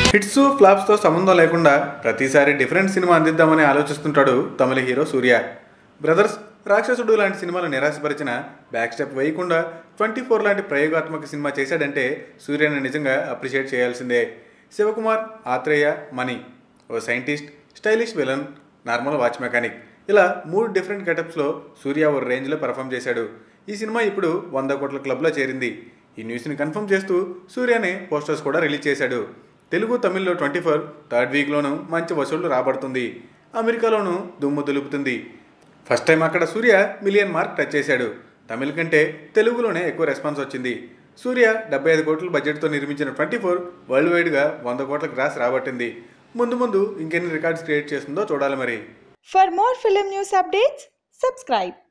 Hits ఫ్లాప్స్తో సంబంధం లేకుండా ప్రతిసారి డిఫరెంట్ సినిమా అందిద్దామని ఆలోచిస్తుంటాడు తమిళ హీరో సూర్య బ్రదర్స్ రాక్షసుడు లాంటి సినిమాలు నిరాశపరిచిన బ్యాక్ స్టెప్ వేయకుండా ట్వంటీ ఫోర్ లాంటి ప్రయోగాత్మక సినిమా చేశాడంటే సూర్యని నిజంగా అప్రిషియేట్ చేయాల్సిందే శివకుమార్ ఆత్రేయ మణి ఓ scientist stylish villain normal watch mechanic ఇలా మూడు డిఫరెంట్ గెటప్స్లో సూర్య ఓ రేంజ్లో పెర్ఫామ్ చేశాడు ఈ సినిమా ఇప్పుడు వంద కోట్ల క్లబ్లో చేరింది ఈ న్యూస్ని కన్ఫర్మ్ చేస్తూ సూర్యనే పోస్టర్స్ కూడా రిలీజ్ చేశాడు తెలుగు తమిళ్లో ట్వంటీ ఫోర్ థర్డ్ వీక్లోనూ మంచి వసూళ్లు రాబడుతుంది అమెరికాలోనూ దుమ్ము దులుపుతుంది ఫస్ట్ టైం అక్కడ సూర్య మిలియన్ మార్క్ టచ్ చేశాడు తమిళ కంటే తెలుగులోనే ఎక్కువ రెస్పాన్స్ వచ్చింది సూర్య డెబ్బై ఐదు కోట్ల బడ్జెట్తో నిర్మించిన ట్వంటీ ఫోర్ వరల్డ్ వైడ్గా వంద కోట్ల గ్రాస్ రాబట్టింది ముందు ముందు ఇంకెన్ని రికార్డ్స్ క్రియేట్ చేస్తుందో చూడాలి మరి For more film news updates, subscribe.